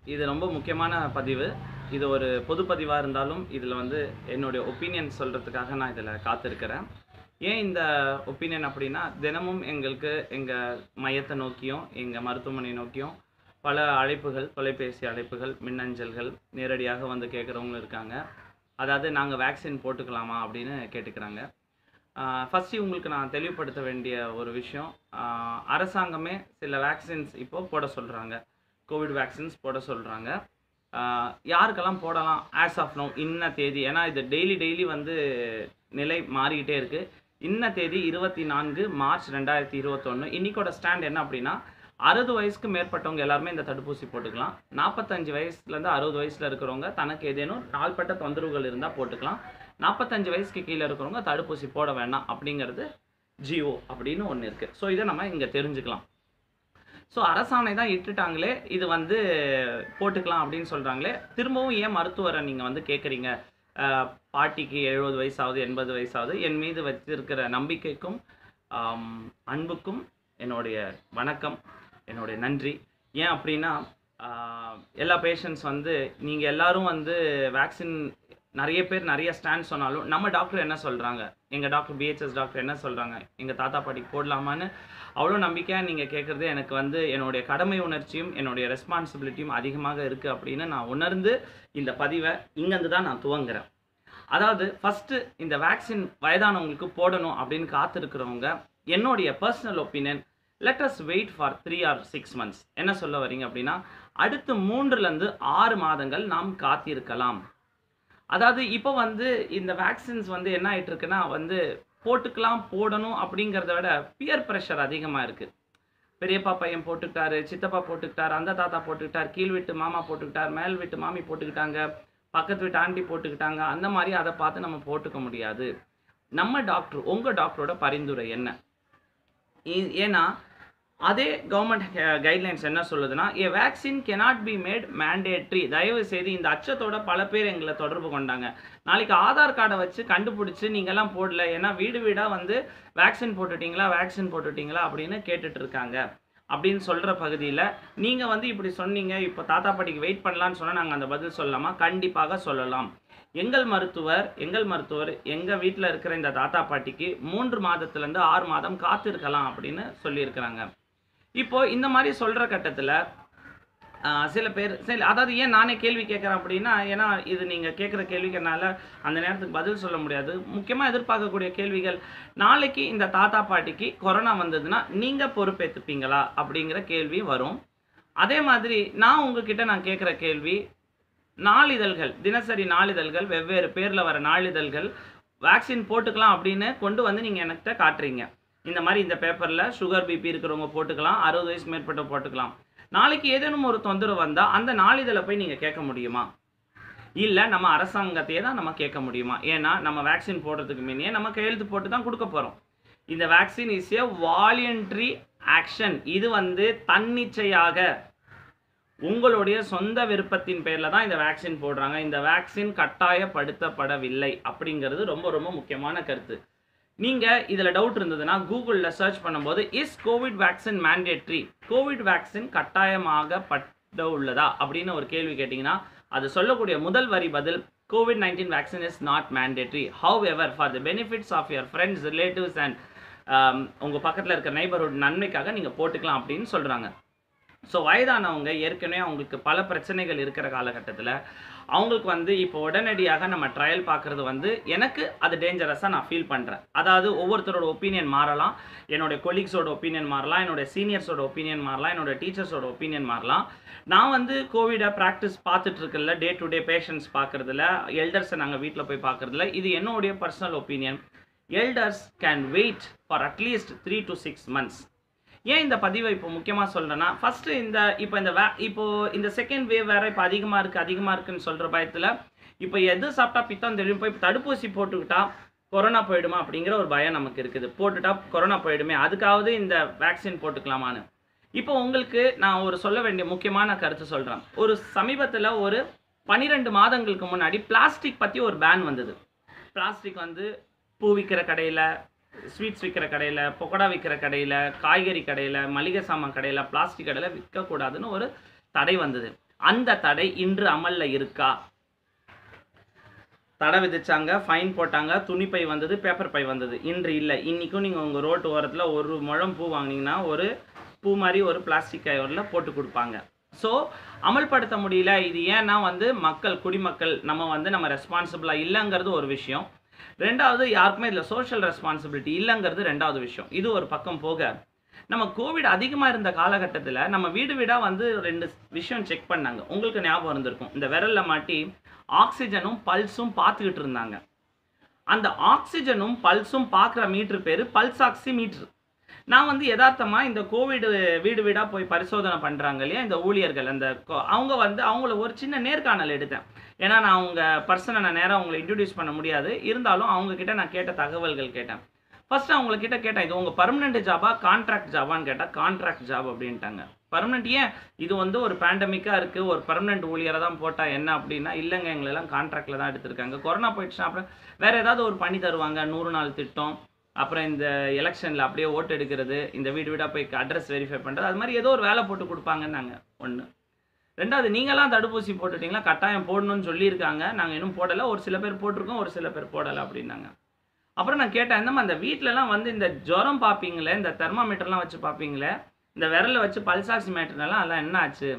இது ரொம்ப முக்கியமான பதிவு இது ஒரு பொது பதிவாக இருந்தாலும் இதில் வந்து என்னுடைய ஒப்பீனியன் சொல்கிறதுக்காக நான் இதில் காத்திருக்கிறேன் ஏன் இந்த ஒப்பீனியன் அப்படின்னா தினமும் எங்களுக்கு எங்கள் மையத்தை நோக்கியும் எங்கள் மருத்துவமனை நோக்கியும் பல அழைப்புகள் தொலைபேசி அழைப்புகள் மின்னஞ்சல்கள் நேரடியாக வந்து கேட்குறவங்களும் இருக்காங்க அதாவது நாங்கள் வேக்சின் போட்டுக்கலாமா அப்படின்னு கேட்டுக்கிறாங்க ஃபஸ்ட்டு உங்களுக்கு நான் தெளிவுபடுத்த வேண்டிய ஒரு விஷயம் ஆஹ் அரசாங்கமே சில வேக்சின்ஸ் இப்போ போட சொல்கிறாங்க கோவிட் வேக்சின்ஸ் போட சொல்கிறாங்க யாருக்கெல்லாம் போடலாம் ஆஸ் ஆஃப் நோ இன்ன தேதி ஏன்னா இது டெய்லி டெய்லி வந்து நிலை மாறிக்கிட்டே இருக்குது இன்ன தேதி இருபத்தி நான்கு மார்ச் ரெண்டாயிரத்தி இருபத்தொன்று இன்னைக்கோட ஸ்டாண்ட் என்ன அப்படின்னா அறுபது வயசுக்கு மேற்பட்டவங்க எல்லாருமே இந்த தடுப்பூசி போட்டுக்கலாம் நாற்பத்தஞ்சு வயசுலேருந்து அறுபது வயசில் இருக்கிறவங்க தனக்கு ஏதேனும் நாள்பட்ட தொந்தரவுகள் இருந்தால் போட்டுக்கலாம் நாற்பத்தஞ்சு வயசுக்கு கீழே இருக்கிறவங்க தடுப்பூசி போட வேண்டாம் அப்படிங்கிறது ஜிஓ அப்படின்னு ஒன்று இருக்குது ஸோ இதை நம்ம இங்கே தெரிஞ்சுக்கலாம் ஸோ அரசாணை தான் இட்டுட்டாங்களே இது வந்து போட்டுக்கலாம் அப்படின்னு சொல்கிறாங்களே திரும்பவும் ஏன் மருத்துவரை நீங்கள் வந்து கேட்குறீங்க பாட்டிக்கு எழுபது வயசாகுது எண்பது வயசாகுது என் மீது வச்சிருக்கிற நம்பிக்கைக்கும் ஆம், அன்புக்கும் என்னுடைய வணக்கம் என்னுடைய நன்றி ஏன் அப்படின்னா ஆஹ், எல்லா பேஷண்ட்ஸ் வந்து நீங்கள் எல்லாரும் வந்து வேக்சின் நிறைய பேர் நிறைய ஸ்டாண்ட் சொன்னாலும் நம்ம டாக்டர் என்ன சொல்கிறாங்க எங்கள் டாக்டர் பிஹெச்எஸ் டாக்டர் என்ன சொல்கிறாங்க எங்கள் தாத்தா பாட்டிக்கு போடலாமான்னு அவ்வளோ நம்பிக்கையாக நீங்கள் கேட்குறது எனக்கு வந்து என்னுடைய கடமை உணர்ச்சியும் என்னுடைய ரெஸ்பான்சிபிலிட்டியும் அதிகமாக இருக்குது அப்படின்னு நான் உணர்ந்து இந்த பதிவை இங்கேருந்து தான் நான் துவங்குறேன் அதாவது ஃபஸ்ட்டு இந்த வேக்சின் வயதானவங்களுக்கு போடணும் அப்படின்னு காத்திருக்கிறவங்க என்னுடைய personal opinion let us wait for three or six months என்ன சொல்ல வரீங்க அப்படின்னா அடுத்து மூன்றுலேருந்து ஆறு மாதங்கள் நாம் காத்திருக்கலாம் அதாவது இப்போ வந்து இந்த வேக்சின்ஸ் வந்து என்ன ஆயிட்டு இருக்குன்னா வந்து போட்டுக்கலாம் போடணும் அப்படிங்கிறத விட பியர் ப்ரெஷர் அதிகமாக இருக்குது பெரியப்பா பையன் போட்டுக்கிட்டாரு சித்தப்பா போட்டுக்கிட்டாரு அந்த தாத்தா போட்டுக்கிட்டார் கீழ் வீட்டு மாமா போட்டுக்கிட்டார் மேல் வீட்டு மாமி போட்டுக்கிட்டாங்க பக்கத்து வீட்டு ஆண்டி போட்டுக்கிட்டாங்க அந்த மாதிரி அதை பார்த்து நம்ம போட்டுக்க முடியாது நம்ம டாக்டர் உங்கள் டாக்டரோட பரிந்துரை என்ன இ- ஏன்னா அதே கவர்மெண்ட் கைட்லைன்ஸ் என்ன சொல்லுதுன்னா a vaccine cannot be made mandatory தயவு செய்து இந்த அச்சத்தோட பல பேர் எங்களை தொடர்பு கொண்டாங்க நாளைக்கு ஆதார் கார்டை வச்சு கண்டுபிடிச்சி நீங்கெல்லாம் போடல ஏன்னா வீடு வீடாக வந்து வேக்சின் போட்டுட்டீங்களா வேக்சின் போட்டுட்டீங்களா அப்படின்னு கேட்டுட்டு இருக்காங்க அப்படின்னு சொல்கிற பகுதியில் நீங்கள் வந்து இப்படி சொன்னீங்க இப்போ தாத்தா பாட்டிக்கு வெயிட் பண்ணலான்னு சொன்னால் நாங்கள் அந்த பதில் சொல்லலாமா கண்டிப்பாக சொல்லலாம் எங்கள் மருத்துவர் எங்கள் மருத்துவர் எங்கள் வீட்டில் இருக்கிற இந்த தாத்தா பாட்டிக்கு மூன்று மாதத்துலேருந்து ஆறு மாதம் காத்திருக்கலாம் அப்படின்னு சொல்லியிருக்கிறாங்க இப்போ இந்த மாதிரி சொல்கிற கட்டத்தில் சில பேர் சரி அதாவது ஏன் நானே கேள்வி கேட்குறேன் அப்படின்னா ஏன்னா இது நீங்கள் கேட்குற கேள்விக்கனால அந்த நேரத்துக்கு பதில் சொல்ல முடியாது முக்கியமாக எதிர்பார்க்கக்கூடிய கேள்விகள் நாளைக்கு இந்த தாத்தா பாட்டிக்கு கொரோனா வந்ததுன்னா நீங்கள் பொறுப்பேற்றுப்பீங்களா அப்படிங்கிற கேள்வி வரும் அதே மாதிரி நான் உங்ககிட்ட நான் கேட்குற கேள்வி நாளிதழ்கள் தினசரி நாளிதழ்கள் வெவ்வேறு பேரில் வர நாளிதழ்கள் வேக்சின் போட்டுக்கலாம் அப்படின்னு கொண்டு வந்து நீங்கள் என்கிட்ட காட்டுறீங்க இந்த மாதிரி இந்த பேப்பரில் சுகர் பிபி இருக்கிறவங்க போட்டுக்கலாம் அறுபது வயசு மேற்பட்ட போட்டுக்கலாம் நாளைக்கு ஏதேனும் ஒரு தொந்தரவு வந்தால் அந்த நாளிதழை போய் நீங்கள் கேட்க முடியுமா இல்லை நம்ம அரசாங்கத்தையே தான் நம்ம கேட்க முடியுமா ஏன்னா நம்ம வேக்சின் போடுறதுக்கு முன்னே நம்ம கையெழுத்து போட்டு தான் கொடுக்க போகிறோம் இந்த vaccine is a voluntary action இது வந்து தன்னிச்சையாக உங்களுடைய சொந்த விருப்பத்தின் பேரில் தான் இந்த வேக்சின் போடுறாங்க இந்த வேக்சின் கட்டாயப்படுத்தப்படவில்லை அப்படிங்கிறது ரொம்ப ரொம்ப முக்கியமான கருத்து நீங்கள் இதில் டவுட் இருந்ததுன்னா கூகுளில் சர்ச் பண்ணும்போது is COVID vaccine mandatory COVID vaccine கட்டாயமாகப்பட உள்ளதா அப்படின்னு ஒரு கேள்வி கேட்டிங்கன்னா அது சொல்லக்கூடிய முதல் வரி பதில் COVID nineteen vaccine is not mandatory however for the benefits of your friends relatives and உங்கள் பக்கத்தில் இருக்க நைபர்ஹுட் நன்மைக்காக நீங்கள் போட்டுக்கலாம் அப்படின்னு சொல்கிறாங்க ஸோ வயதானவங்க ஏற்கனவே அவங்களுக்கு பல பிரச்சனைகள் இருக்கிற காலகட்டத்தில் அவங்களுக்கு வந்து இப்போ உடனடியாக நம்ம ட்ரையல் பார்க்குறது வந்து எனக்கு அது டேஞ்சரஸாக நான் ஃபீல் பண்ணுறேன் அதாவது ஒவ்வொருத்தரோட ஒப்பீனியன் மாறலாம் என்னோட கொலீக்ஸோட ஒப்பீனியன் மாறலாம் என்னோட சீனியர்ஸோட ஒப்பீனியன் மாறலாம் என்னோட டீச்சர்ஸோட ஒப்பீனியன் மாறலாம் நான் வந்து கோவிடை ப்ராக்டிஸ் பார்த்துட்டு இருக்கல டே டு டே பேஷண்ட்ஸ் பார்க்குறதுல எல்டர்ஸை நாங்கள் வீட்டில் போய் பார்க்குறதுல இது என்னுடைய personal opinion elders can wait for at least three to six months ஏன் இந்த பதிவை இப்போ முக்கியமாக சொல்கிறேன்னா ஃபஸ்ட்டு இந்த இப்போ இந்த வே இப்போ இந்த செகண்ட் வேவ் வேற இப்போ அதிகமாக இருக்குது அதிகமாக இருக்குன்னு சொல்கிற பயத்தில் இப்போ எது சாப்பிட்டா பித்தம் தெரியும் போய் தடுப்பூசி போட்டுக்கிட்டா கொரோனா போயிடுமா அப்படிங்கிற ஒரு பயம் நமக்கு இருக்குது போட்டுட்டா கொரோனா போயிடுமே அதுக்காவது இந்த வேக்சின் போட்டுக்கலாமான்னு இப்போ உங்களுக்கு நான் ஒரு சொல்ல வேண்டிய முக்கியமான கருத்து சொல்கிறேன் ஒரு சமீபத்தில் ஒரு பன்னிரெண்டு மாதங்களுக்கு முன்னாடி பிளாஸ்டிக் பற்றி ஒரு பேன் வந்தது பிளாஸ்டிக் வந்து பூ விற்கிற கடையில் ஸ்வீட்ஸ் விற்கிற கடையில் பக்கோடா விற்கிற கடையில் காய்கறி கடையில் மளிகை சாமான் கடையில் பிளாஸ்டிக் கடையில் விற்கக்கூடாதுன்னு ஒரு தடை வந்தது அந்த தடை இன்று அமல்ல இருக்கா தடை விதிச்சாங்க ஃபைன் போட்டாங்க துணிப்பை வந்தது பேப்பர் பை வந்தது இன்று இல்லை இன்றைக்கும் நீங்கள் உங்கள் ரோட்டு ஓரத்தில் ஒரு முழம் பூ வாங்கினீங்கன்னா ஒரு பூ மாதிரி ஒரு பிளாஸ்டிக் கவரில் போட்டு கொடுப்பாங்க ஸோ அமல்படுத்த முடியல இது ஏன்னா வந்து மக்கள் குடிமக்கள் நம்ம வந்து நம்ம ரெஸ்பான்சிபிளாக இல்லைங்கிறது ஒரு விஷயம் ரெண்டாவது யாருக்குமே இதில் சோஷியல் ரெஸ்பான்சிபிலிட்டி இல்லைங்கிறது ரெண்டாவது விஷயம் இது ஒரு பக்கம் போக நம்ம கோவிட் அதிகமாக இருந்த காலகட்டத்தில் நம்ம வீடு வீடாக வந்து ரெண்டு விஷயம் செக் பண்ணாங்க உங்களுக்கு ஞாபகம் இருந்திருக்கும் இந்த விரலில் மாட்டி ஆக்சிஜனும் பல்ஸும் பார்த்துக்கிட்டு இருந்தாங்க அந்த ஆக்சிஜனும் பல்ஸும் பார்க்குற மீட்ரு பேர் பல்ஸ் ஆக்சி மீட்ரு நான் வந்து யதார்த்தமாக இந்த கோவிட் வீடு வீடாக போய் பரிசோதனை பண்ணுறாங்க இல்லையா இந்த ஊழியர்கள் அந்த கொ- அவங்க வந்து அவங்கள ஒரு சின்ன நேர்காணல் எடுத்தேன் ஏன்னா நான் அவங்க பர்சனை நான் நேராக அவங்களை இன்ட்ரடியூஸ் பண்ண முடியாது இருந்தாலும் அவங்க கிட்ட நான் கேட்ட தகவல்கள் கேட்டேன் ஃபர்ஸ்ட் அவங்க கிட்ட கேட்டேன் இது உங்கள் பர்மனெண்ட் ஜாபா கான்ட்ராக்ட் ஜாபான்னு கேட்டால் கான்ட்ராக்ட் ஜாப் அப்படின்ட்டாங்க பர்மனெண்ட் ஏன் இது வந்து ஒரு பேண்டமிக்காக இருக்குது ஒரு பர்மனெண்ட் ஊழியரை தான் போட்டால் என்ன அப்படின்னா இல்லைங்க எங்களெல்லாம் கான்ட்ராக்டில் தான் எடுத்திருக்காங்க கொரோனா போயிடுச்சுன்னா அப்புறம் வேறு ஏதாவது ஒரு பணி தருவாங்க நூறு நாள் திட்டம் அப்புறம் இந்த எலெக்ஷனில் அப்படியே ஓட்டு எடுக்கிறது இந்த வீடு வீடாக போய் அட்ரஸ் வெரிஃபை பண்ணுறது அது மாதிரி ஏதோ ஒரு வேலை போட்டு கொடுப்பாங்கன்னாங்க ஒன்று ரெண்டாவது நீங்களாம் தடுப்பூசி போட்டுட்டீங்களா கட்டாயம் போடணும்னு சொல்லியிருக்காங்க நாங்கள் இன்னும் போடலை ஒரு சில பேர் போட்டிருக்கோம் ஒரு சில பேர் போடலை அப்படின்னாங்க அப்புறம் நான் கேட்டேன் இந்த அந்த வீட்டிலலாம் வந்து இந்த ஜுரம் பார்ப்பீங்களே இந்த தெர்மாமீட்டர்லாம் வச்சு பார்ப்பீங்களே இந்த விரலை வச்சு பல்சாக்சி மீட்டர்லாம் அதெல்லாம் என்ன ஆச்சு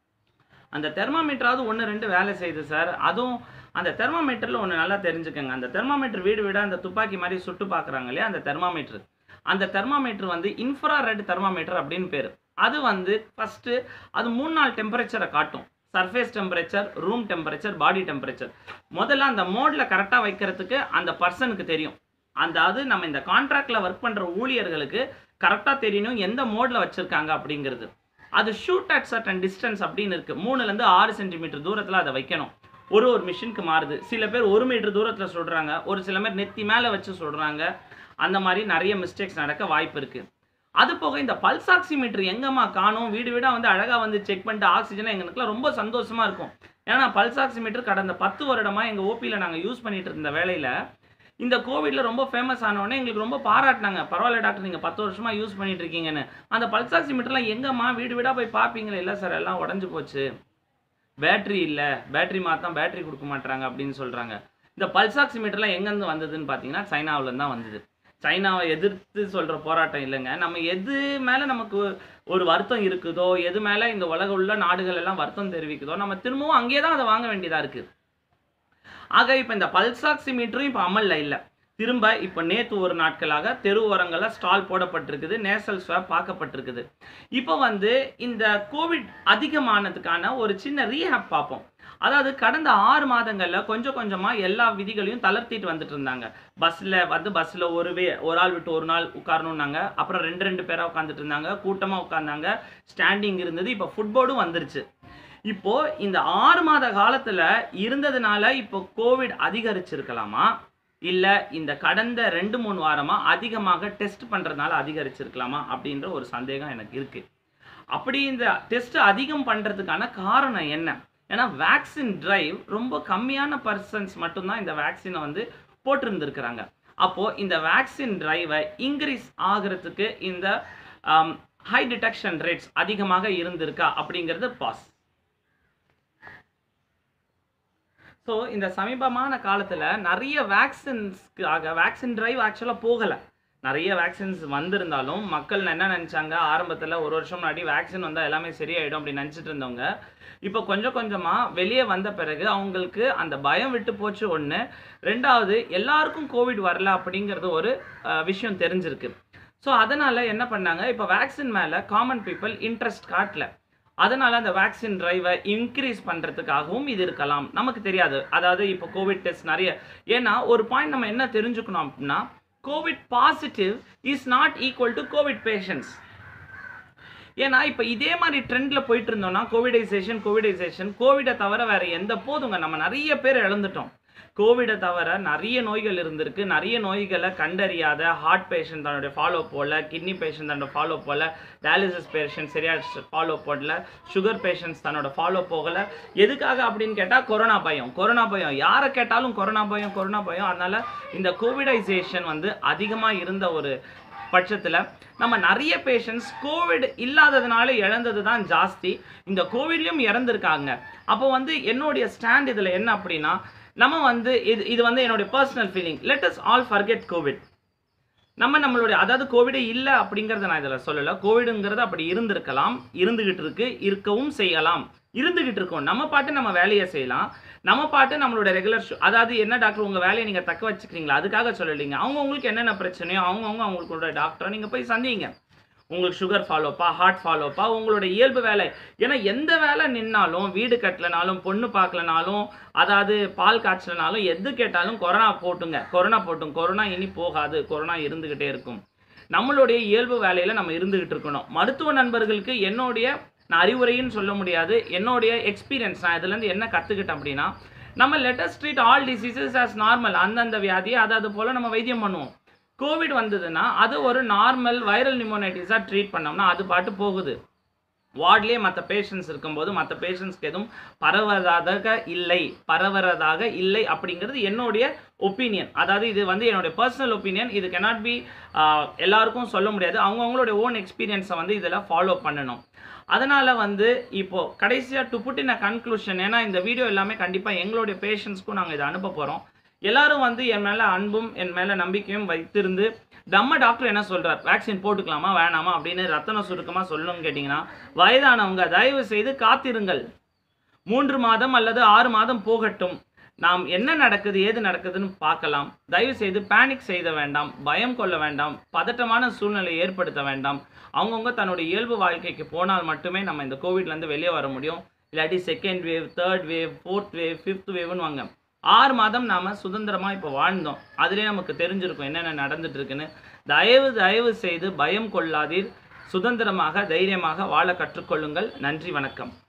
அந்த தெர்மாமீட்டராவது ஒன்று ரெண்டு வேலை செய்யுது சார் அதுவும் அந்த தெர்மாமீட்டரில் ஒன்று நல்லா தெரிஞ்சுக்கங்க அந்த தெர்மாமீட்டர் வீடு வீடாக அந்த துப்பாக்கி மாதிரி சுட்டு பார்க்குறாங்க இல்லையா அந்த தெர்மாமீட்டர் அந்த தெர்மாமீட்டர் வந்து இன்ஃப்ராரெட் தெர்மாமீட்டர் அப்படின்னு பேர் அது வந்து ஃபஸ்ட்டு அது மூணு நாள் டெம்பரேச்சரை காட்டும் surface temperature room temperature body temperature முதல்ல அந்த மோடில் கரெக்டாக வைக்கிறதுக்கு அந்த பர்சனுக்கு தெரியும் அந்த அது நம்ம இந்த கான்ட்ராக்டில் ஒர்க் பண்ணுற ஊழியர்களுக்கு கரெக்டாக தெரியணும் எந்த மோடில் வச்சுருக்காங்க அப்படிங்கிறது அது ஷூட் அட் சர்டன் டிஸ்டன்ஸ் அப்படின்னு இருக்குது மூணுலேருந்து ஆறு சென்டிமீட்டர் தூரத்தில் அதை வைக்கணும் ஒரு ஒரு மிஷினுக்கு மாறுது சில பேர் ஒரு மீட்டர் தூரத்தில் சொல்கிறாங்க ஒரு சில பேர் நெத்தி மேலே வச்சு சொல்கிறாங்க அந்த மாதிரி நிறைய மிஸ்டேக்ஸ் நடக்க வாய்ப்பு இருக்குது அது போக இந்த பல்ஸ் ஆக்சிமீட்டர் எங்கம்மா காணும் வீடு வீடாக வந்து அழகாக வந்து செக் பண்ணிட்டு ஆக்சிஜனை எங்களுக்குலாம் ரொம்ப சந்தோஷமாக இருக்கும் ஏன்னா பல்ஸ் ஆக்சிமீட்டர் கடந்த பத்து வருடமாக எங்கள் ஓபியில் நாங்கள் யூஸ் பண்ணிட்டு இருந்த வேலையில் இந்த கோவிட்ல ரொம்ப ஃபேமஸ் ஆனோடனே எங்களுக்கு ரொம்ப பாராட்டினாங்க பரவாயில்ல டாக்டர் நீங்கள் பத்து வருஷமா யூஸ் பண்ணிட்டு இருக்கீங்கன்னு அந்த பல்ஸ் ஆக்சிமீட்டர்லாம் எங்கம்மா வீடு வீடாக போய் பார்ப்பீங்களே இல்லை சார் எல்லாம் உடஞ்சி போச்சு பேட்டரி இல்லை பேட்டரி மாத்தான் பேட்டரி கொடுக்க மாட்டாங்க அப்படின்னு சொல்கிறாங்க இந்த பல்ஸ் ஆக்சிமீட்டர்லாம் எங்கேருந்து வந்ததுன்னு பார்த்தீங்கன்னா சைனாவிலேருந்து தான் வந்தது சைனாவை எதிர்த்து சொல்கிற போராட்டம் இல்லைங்க நம்ம எது மேலே நமக்கு ஒரு வருத்தம் இருக்குதோ எது மேலே இந்த உலக உள்ள நாடுகள் எல்லாம் வருத்தம் தெரிவிக்குதோ நம்ம திரும்பவும் அங்கேயே தான் அதை வாங்க வேண்டியதாக இருக்குது ஆக இப்போ இந்த பல்ஸ் ஆக்சிமீட்டரும் இப்போ அமல்ல இல்லை திரும்ப இப்போ நேற்று ஒரு நாட்களாக தெரு ஓரங்களில் ஸ்டால் போடப்பட்டிருக்குது நேசல் ஸ்வாப் பார்க்கப்பட்டிருக்குது இப்போ வந்து இந்த கோவிட் அதிகமானதுக்கான ஒரு சின்ன ரீஹேப் பார்ப்போம் அதாவது கடந்த ஆறு மாதங்களில் கொஞ்சம் கொஞ்சமாக எல்லா விதிகளையும் தளர்த்திட்டு வந்துட்டு இருந்தாங்க பஸ்ஸில் வந்து பஸ்ஸில் ஒரு வே ஒரு ஆள் விட்டு ஒரு நாள் உட்காரணுன்னாங்க அப்புறம் ரெண்டு ரெண்டு பேராக உட்காந்துட்டு இருந்தாங்க கூட்டமாக உட்காந்தாங்க ஸ்டாண்டிங் இருந்தது இப்போ ஃபுட்போர்டும் வந்துருச்சு இப்போ இந்த ஆறு மாத காலத்துல இருந்ததுனால இப்போ கோவிட் அதிகரிச்சிருக்கலாமா இல்ல இந்த கடந்த ரெண்டு மூணு வாரமா அதிகமாக டெஸ்ட் பண்றதுனால அதிகரிச்சிருக்கலாமா அப்படின்ற ஒரு சந்தேகம் எனக்கு இருக்கு அப்படி இந்த டெஸ்ட் அதிகம் பண்றதுக்கான காரணம் என்ன ஏன்னா வேக்சின் டிரைவ் ரொம்ப கம்மியான பர்சன்ஸ் மட்டும்தான் இந்த வேக்சினை வந்து போட்டிருந்துருக்கிறாங்க அப்போ இந்த வேக்சின் டிரைவை இன்க்ரீஸ் ஆகிறதுக்கு இந்த ஹை டிடெக்ஷன் ரேட்ஸ் அதிகமாக இருந்திருக்கா அப்படிங்கிறது பாஸ் ஸோ இந்த சமீபமான காலத்தில் நிறைய வேக்சின்ஸ்க்காக வேக்சின் டிரைவ் ஆக்சுவலாக போகலை நிறைய வேக்சின்ஸ் வந்திருந்தாலும் மக்கள் என்ன நினச்சாங்க ஆரம்பத்தில் ஒரு வருஷம் முன்னாடி வேக்சின் வந்தால் எல்லாமே சரியாயிடும் அப்படின்னு நினச்சிட்டு இருந்தவங்க இப்போ கொஞ்சம் கொஞ்சமாக வெளியே வந்த பிறகு அவங்களுக்கு அந்த பயம் விட்டு போச்சு ஒன்று ரெண்டாவது எல்லாருக்கும் கோவிட் வரல அப்படிங்கிறது ஒரு அஹ், விஷயம் தெரிஞ்சிருக்கு ஸோ அதனால் என்ன பண்ணாங்க இப்போ வேக்சின் மேலே காமன் பீப்புள் இன்ட்ரெஸ்ட் காட்டல அதனால அந்த வேக்சின் டிரைவை இன்க்ரீஸ் பண்ணுறதுக்காகவும் இது இருக்கலாம் நமக்கு தெரியாது அதாவது இப்போ கோவிட் டெஸ்ட் நிறைய ஏன்னா ஒரு பாயிண்ட் நம்ம என்ன தெரிஞ்சுக்கணும் அப்படின்னா COVID positive is not equal to COVID patients ஏன்னா இப்போ இதே மாதிரி ட்ரெண்ட்ல போயிட்டு இருந்தோம்னா கோவிடைசேஷன் கோவிடைசேஷன் கோவிடை தவிர வேற எந்த போதுங்க நம்ம நிறைய பேர் இழந்துட்டோம் கோவிடை தவிர நிறைய நோய்கள் இருந்திருக்கு நிறைய நோய்களை கண்டறியாத ஹார்ட் பேஷண்ட் தன்னோட ஃபாலோ போடல கிட்னி பேஷண்ட் தன்னோட ஃபாலோ போகல டயாலிசிஸ் பேஷண்ட் சரியா ஃபாலோ போடல சுகர் பேஷண்ட்ஸ் தன்னோட ஃபாலோ போகல எதுக்காக அப்படின்னு கேட்டால் கொரோனா பயம் கொரோனா பயம் யாரை கேட்டாலும் கொரோனா பயம் கொரோனா பயம் அதனால இந்த கோவிடைசேஷன் வந்து அதிகமாக இருந்த ஒரு பட்சத்தில் நம்ம நிறைய பேஷண்ட்ஸ் கோவிட் இல்லாததுனால இழந்தது தான் ஜாஸ்தி இந்த கோவிட்லேயும் இறந்துருக்காங்க அப்போ வந்து என்னுடைய ஸ்டாண்ட் இதில் என்ன அப்படின்னா நம்ம வந்து இது இது வந்து என்னுடைய personal feeling let us all forget COVID நம்ம நம்மளுடைய அதாவது கோவிடே இல்லை அப்படிங்கிறத நான் இதில் சொல்லலை கோவிடுங்கிறது அப்படி இருந்திருக்கலாம் இருந்துகிட்டு இருக்கு இருக்கவும் செய்யலாம் இருந்துகிட்டு இருக்கோம் நம்ம பாட்டு நம்ம வேலையை செய்யலாம் நம்ம பாட்டு நம்மளோட ரெகுலர் அதாவது என்ன டாக்டர் உங்கள் வேலையை நீங்கள் தக்க வச்சுக்கிறீங்களா அதுக்காக சொல்லலைங்க அவங்க உங்களுக்கு என்னென்ன பிரச்சனையோ அவங்கவுங்க அவங்களோட டாக்டரை நீங்கள் போய் சந்திங்க உங்களுக்கு சுகர் ஃபாலோப்பா ஹார்ட் ஃபாலோப்பா உங்களோட இயல்பு வேலை ஏன்னா எந்த வேலை நின்னாலும் வீடு கட்டலனாலும் பொண்ணு பார்க்கலனாலும் அதாவது பால் காய்ச்சலனாலும் எது கேட்டாலும் கொரோனா போட்டுங்க கொரோனா போட்டும் கொரோனா இனி போகாது கொரோனா இருந்துக்கிட்டே இருக்கும் நம்மளுடைய இயல்பு வேலையில் நம்ம இருந்துகிட்டு இருக்கணும் மருத்துவ நண்பர்களுக்கு என்னுடைய நான் அறிவுரைன்னு சொல்ல முடியாது என்னுடைய எக்ஸ்பீரியன்ஸ் நான் இதுலேருந்து என்ன கற்றுக்கிட்டேன் அப்படின்னா நம்ம latest treat all diseases as normal அந்தந்த வியாதியை அது அது போல் நம்ம வைத்தியம் பண்ணுவோம் கோவிட் வந்ததுன்னா அது ஒரு நார்மல் வைரல் நிமோனைட்டிஸாக ட்ரீட் பண்ணோம்னா அது பாட்டு போகுது வார்ட்லேயே மற்ற பேஷண்ட்ஸ் இருக்கும்போது மற்ற பேஷண்ட்ஸ்க்கு எதுவும் பரவதாக இல்லை பரவறதாக இல்லை அப்படிங்கிறது என்னுடைய ஒப்பீனியன் அதாவது இது வந்து என்னுடைய பர்சனல் ஒப்பீனியன் இது cannot பி எல்லாருக்கும் சொல்ல முடியாது அவங்கவுங்களுடைய ஓன் எக்ஸ்பீரியன்ஸை வந்து இதில் ஃபாலோ பண்ணணும் அதனால் வந்து இப்போது கடைசியாக to put in a conclusion ஏன்னா இந்த வீடியோ எல்லாமே கண்டிப்பாக எங்களுடைய பேஷண்ட்ஸ்க்கும் நாங்கள் இதை அனுப்ப போகிறோம் எல்லாரும் வந்து என் மேலே அன்பும் என் மேலே நம்பிக்கையும் வைத்திருந்து நம்ம டாக்டர் என்ன சொல்றார் வேக்சின் போட்டுக்கலாமா வேணாமா அப்படின்னு ரத்தன சுருக்கமாக சொல்லணும்னு கேட்டிங்கன்னா வயதானவங்க தயவு செய்து காத்திருங்கள் மூன்று மாதம் அல்லது ஆறு மாதம் போகட்டும் நாம் என்ன நடக்குது ஏது நடக்குதுன்னு பார்க்கலாம் தயவு செய்து பேனிக் செய்த வேண்டாம் பயம் கொள்ள வேண்டாம் பதட்டமான சூழ்நிலை ஏற்படுத்த வேண்டாம் அவங்கவுங்க தன்னுடைய இயல்பு வாழ்க்கைக்கு போனால் மட்டுமே நம்ம இந்த கோவிட்லேருந்து வெளியே வர முடியும் இல்லாட்டி second wave third wave fourth wave fifth வேவ்னு வாங்க ஆறு மாதம் நாம் சுதந்திரமாக இப்போ வாழ்ந்தோம் அதிலே நமக்கு தெரிஞ்சிருக்கும் என்னென்ன நடந்துட்டு இருக்குன்னு தயவு தயவு செய்து பயம் கொள்ளாதீர் சுதந்திரமாக தைரியமாக வாழ கற்றுக்கொள்ளுங்கள் நன்றி வணக்கம்